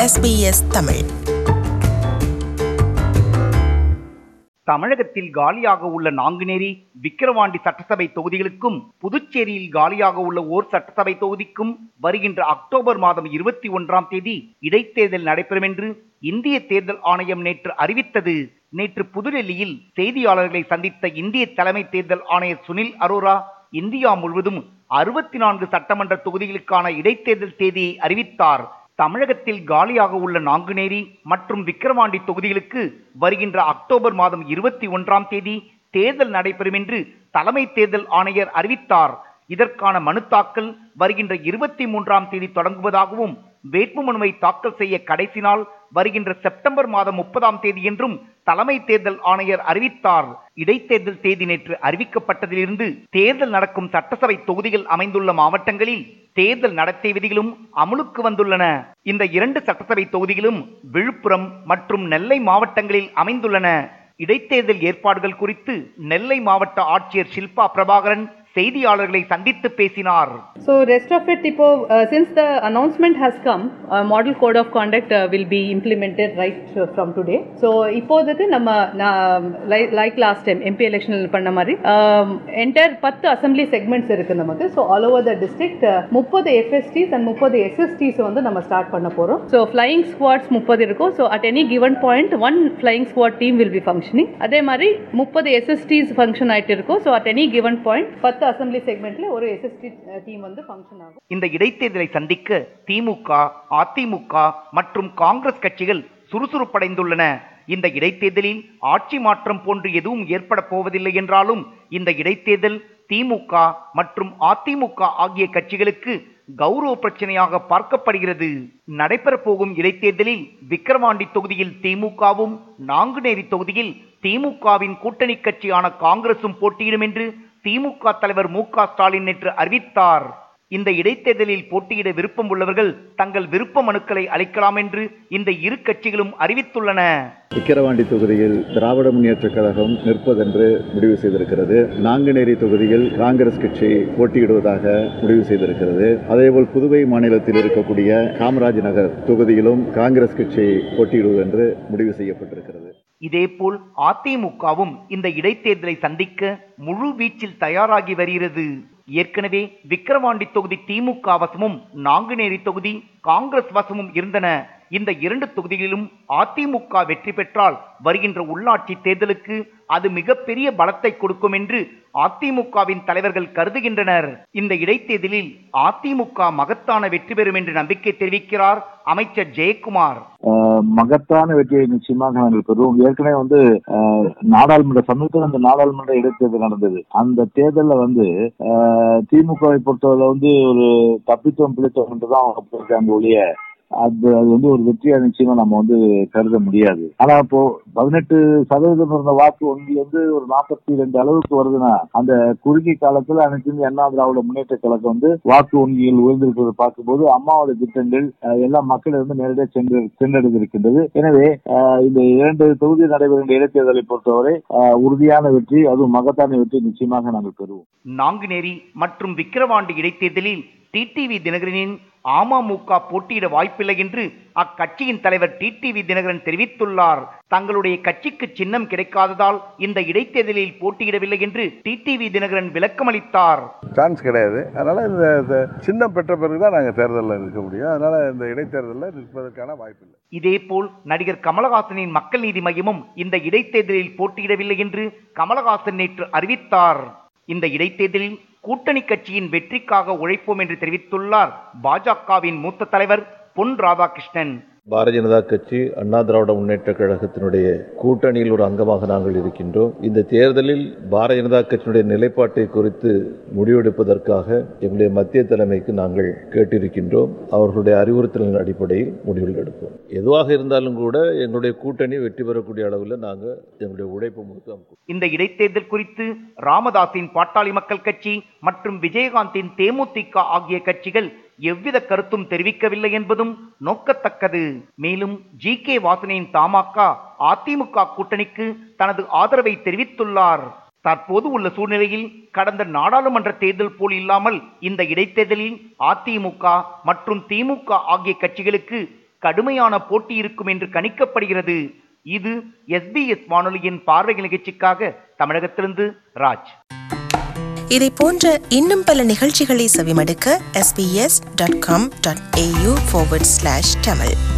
SBS Tamil தமிழகத்தில் காலியாக உள்ள நாங்குநேரி விக்கிரவாண்டி சட்டசபை தொகுதிகளுக்கும் புதுச்சேரியில் காலியாக உள்ள ஓர் சட்டசபை தொகுதிக்கும் வருகின்ற அக்டோபர் மாதம் இருபத்தி ஒன்றாம் தேதி இடைத்தேர்தல் நடைபெறும் என்று இந்திய தேர்தல் ஆணையம் நேற்று அறிவித்தது நேற்று புதுடெல்லியில் செய்தியாளர்களை சந்தித்த இந்திய தலைமை தேர்தல் ஆணையர் சுனில் அரோரா இந்தியா முழுவதும் அறுபத்தி நான்கு சட்டமன்ற தொகுதிகளுக்கான இடைத்தேர்தல் தேதியை அறிவித்தார் தமிழகத்தில் காலியாக உள்ள நாங்குநேரி மற்றும் விக்கிரவாண்டி தொகுதிகளுக்கு வருகின்ற அக்டோபர் மாதம் இருபத்தி ஒன்றாம் தேதி தேர்தல் நடைபெறும் என்று தலைமை தேர்தல் ஆணையர் அறிவித்தார் இதற்கான மனு தாக்கல் வருகின்ற இருபத்தி மூன்றாம் தேதி தொடங்குவதாகவும் வேட்புமனுவை தாக்கல் செய்ய கடைசி நாள் வருகின்ற செப்டம்பர் மாதம் முப்பதாம் தேதி என்றும் தலைமை தேர்தல் ஆணையர் அறிவித்தார் இடைத்தேர்தல் தேதி நேற்று அறிவிக்கப்பட்டதிலிருந்து தேர்தல் நடக்கும் சட்டசபை தொகுதிகள் அமைந்துள்ள மாவட்டங்களில் தேர்தல் நடத்தை விதிகளும் அமுலுக்கு வந்துள்ளன இந்த இரண்டு சட்டசபை தொகுதிகளும் விழுப்புரம் மற்றும் நெல்லை மாவட்டங்களில் அமைந்துள்ளன இடைத்தேர்தல் ஏற்பாடுகள் குறித்து நெல்லை மாவட்ட ஆட்சியர் ஷில்பா பிரபாகரன் செய்தியாளர்களை சந்தித்து பேசினார் So rest of it, இப்போ uh, since the announcement has come, uh, model code of conduct uh, will be implemented right uh, from today. So இப்போதைக்கு நம்ம like like last time MP எலெக்ஷனில் பண்ண மாதிரி என்டையர் பத்து அசம்பிளி செக்மெண்ட்ஸ் இருக்கு நமக்கு so all over the district முப்பது FSTs and முப்பது எஸ்எஸ்டிஸ் வந்து நம்ம ஸ்டார்ட் பண்ண போகிறோம் ஸோ ஃப்ளையிங் ஸ்குவாட்ஸ் முப்பது இருக்கும் so at any given point one flying squad team will be functioning அதே மாதிரி முப்பது எஸ்எஸ்டிஸ் ஃபங்க்ஷன் ஆகிட்டு இருக்கும் so at any given point பத்து அசம்பிளி செக்மெண்ட்ல ஒரு எஸ்எஸ்டி டீம் வந்து ஃபங்க்ஷன் ஆகும் இந்த இடைத்தேர்தலை சந்திக்க திமுக அதிமுக மற்றும் காங்கிரஸ் கட்சிகள் சுறுசுறுப்படைந்துள்ளன இந்த இடைத்தேர்தலில் ஆட்சி மாற்றம் போன்று எதுவும் ஏற்பட போவதில்லை என்றாலும் இந்த இடைத்தேர்தல் திமுக மற்றும் அதிமுக ஆகிய கட்சிகளுக்கு கௌரவ பிரச்சனையாக பார்க்கப்படுகிறது நடைபெறப் போகும் இடைத்தேர்தலில் விக்கிரவாண்டி தொகுதியில் திமுகவும் நாங்குநேரி தொகுதியில் திமுகவின் கூட்டணி கட்சியான காங்கிரசும் போட்டியிடும் என்று திமுக தலைவர் மு க ஸ்டாலின் நேற்று அறிவித்தார் இந்த இடைத்தேர்தலில் போட்டியிட விருப்பம் உள்ளவர்கள் தங்கள் விருப்ப மனுக்களை அளிக்கலாம் என்று இந்த இரு கட்சிகளும் அறிவித்துள்ளன விக்கிரவாண்டி தொகுதியில் திராவிட முன்னேற்றக் கழகம் நிற்பதென்று முடிவு செய்திருக்கிறது நாங்குநேரி தொகுதியில் காங்கிரஸ் கட்சி போட்டியிடுவதாக முடிவு செய்திருக்கிறது அதேபோல் புதுவை மாநிலத்தில் இருக்கக்கூடிய காமராஜ் நகர் தொகுதியிலும் காங்கிரஸ் கட்சி போட்டியிடுவதென்று முடிவு செய்யப்பட்டிருக்கிறது இதேபோல் அதிமுகவும் இந்த இடைத்தேர்தலை சந்திக்க முழு வீச்சில் தயாராகி வருகிறது ஏற்கனவே விக்கிரவாண்டி தொகுதி திமுக வசமும் நாங்குநேரி தொகுதி காங்கிரஸ் வசமும் இருந்தன இந்த இரண்டு தொகுதிகளிலும் அதிமுக வெற்றி பெற்றால் வருகின்ற உள்ளாட்சி தேர்தலுக்கு அது மிகப்பெரிய பலத்தை கொடுக்கும் என்று அதிமுகவின் தலைவர்கள் கருதுகின்றனர் இந்த இடைத்தேர்தலில் அதிமுக மகத்தான வெற்றி பெறும் என்று நம்பிக்கை தெரிவிக்கிறார் அமைச்சர் ஜெயக்குமார் ஆஹ் மகத்தான வெற்றியை நிச்சயமாக நாங்கள் பெறுவோம் ஏற்கனவே வந்து ஆஹ் நாடாளுமன்ற சமீபத்தில் அந்த நாடாளுமன்ற இடைத்தேர்தல் நடந்தது அந்த தேர்தலில் வந்து ஆஹ் திமுகவை பொறுத்தவரை வந்து ஒரு தப்பித்தோம் பிடித்தோம் என்றுதான் அவங்க போயிருக்காங்க ஒழிய அது அது வந்து ஒரு வெற்றியா நிச்சயமா நம்ம வந்து கருத முடியாது ஆனா இப்போ பதினெட்டு சதவீதம் இருந்த வாக்கு வங்கி வந்து ஒரு நாற்பத்தி ரெண்டு அளவுக்கு வருதுன்னா அந்த குறுகிய காலத்துல அனைத்து இந்திய அண்ணா திராவிட முன்னேற்ற கழகம் வந்து வாக்கு வங்கியில் உயர்ந்திருப்பதை பார்க்கும்போது அம்மாவோட திட்டங்கள் அஹ், எல்லா மக்களிடம் நேரடியாக சென்று சென்றடைந்திருக்கின்றது எனவே அஹ், இந்த இரண்டு தொகுதி நடைபெறுகின்ற இடைத்தேர்தலை பொறுத்தவரை அஹ், உறுதியான வெற்றி அதுவும் மகத்தான வெற்றி நிச்சயமாக நாங்கள் பெறுவோம் நாங்குநேரி மற்றும் விக்கிரவாண்டி இடைத்தேர்தலில் டிடிவி தினகரனின் அமமுக போட்டியிட வாய்ப்பில்லை என்று அக்கட்சியின் தலைவர் டிடிவி தினகரன் தெரிவித்துள்ளார் தங்களுடைய கட்சிக்கு சின்னம் கிடைக்காததால் இந்த இடைத்தேர்தலில் போட்டியிடவில்லை என்று டிடிவி தினகரன் விளக்கமளித்தார் சான்ஸ் கிடையாது அதனால் இந்த இந்த சின்னம் பெற்ற பிறகு தான் நாங்கள் தேர்தலில் நிற்க முடியும் அதனால் இந்த இடைத்தேர்தலில் நிற்பதற்கான வாய்ப்பில்லை இதேபோல் நடிகர் கமலஹாசனின் மக்கள் நீதி மையமும் இந்த இடைத்தேர்தலில் போட்டியிடவில்லை என்று கமலஹாசன் நேற்று அறிவித்தார் இந்த இடைத்தேர்தலில் கூட்டணி கட்சியின் வெற்றிக்காக உழைப்போம் என்று தெரிவித்துள்ளார் பாஜகவின் மூத்த தலைவர் பொன் ராதாகிருஷ்ணன் பாரதிய ஜனதா கட்சி அண்ணா திராவிட முன்னேற்ற கழகத்தினுடைய கூட்டணியில் ஒரு அங்கமாக நாங்கள் இருக்கின்றோம் இந்த தேர்தலில் பாரதிய ஜனதா கட்சியினுடைய நிலைப்பாட்டை குறித்து முடிவெடுப்பதற்காக எங்களுடைய மத்திய தலைமைக்கு நாங்கள் கேட்டிருக்கின்றோம் அவர்களுடைய அறிவுறுத்தலின் அடிப்படையில் முடிவுகள் எடுப்போம் எதுவாக இருந்தாலும் கூட எங்களுடைய கூட்டணி வெற்றி பெறக்கூடிய அளவில் நாங்கள் எங்களுடைய உழைப்பு முழுக்க இந்த இடைத்தேர்தல் குறித்து ராமதாஸின் பாட்டாளி மக்கள் கட்சி மற்றும் விஜயகாந்தின் தேமுதிக ஆகிய கட்சிகள் எவ்வித கருத்தும் தெரிவிக்கவில்லை என்பதும் நோக்கத்தக்கது மேலும் ஜி கே வாசனின் தமாக அதிமுக கூட்டணிக்கு தனது ஆதரவை தெரிவித்துள்ளார் தற்போது உள்ள சூழ்நிலையில் கடந்த நாடாளுமன்ற தேர்தல் போல் இல்லாமல் இந்த இடைத்தேர்தலில் அதிமுக மற்றும் திமுக ஆகிய கட்சிகளுக்கு கடுமையான போட்டி இருக்கும் என்று கணிக்கப்படுகிறது இது எஸ்பிஎஸ் வானொலியின் பார்வை நிகழ்ச்சிக்காக தமிழகத்திலிருந்து ராஜ் இதை போன்ற இன்னும் பல நிகழ்ச்சிகளை செவிமடுக்க sbs.com.au forward slash tamil